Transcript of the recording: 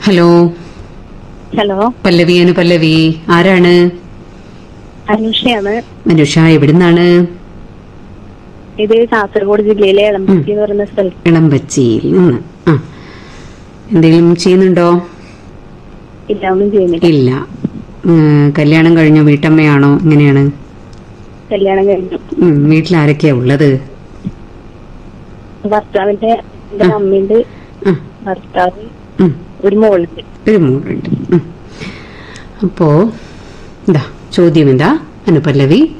Hello hello Pallavi Anu Pallavi ആരാണ് അനുഷയാണ് മനുഷ എവിടുന്നാണ് ഇത് കാസർഗോഡ് ജില്ലയിലെ എളമ്പത്തി എന്ന് പറയുന്ന സ്ഥലത്ത് ഇളമ്പച്ചിയിൽ നിന്ന് ആ എന്തെങ്കിലും ചെയ്യുന്നുണ്ടോ ഇല്ല ഒന്നും ചെയ്യുന്നില്ല ഇല്ല ഉം, കല്യാണം കഴിഞ്ഞോ വീട്ടമ്മയാണോ എങ്ങനെയാണ് കല്യാണം കഴിഞ്ഞു ഉം, വീട്ടിൽ ആരൊക്കെയാ ഉള്ളത് ഭർത്താവിന്റെ എന്റെ അമ്മയുണ്ട് ആ, ഭർത്താവ് ഉം, ഒരു മോളുണ്ട് ഒരു മോളുണ്ട് ഉം. അപ്പോ ഇതാ ചോദ്യം എന്താ അനുപല്ലവി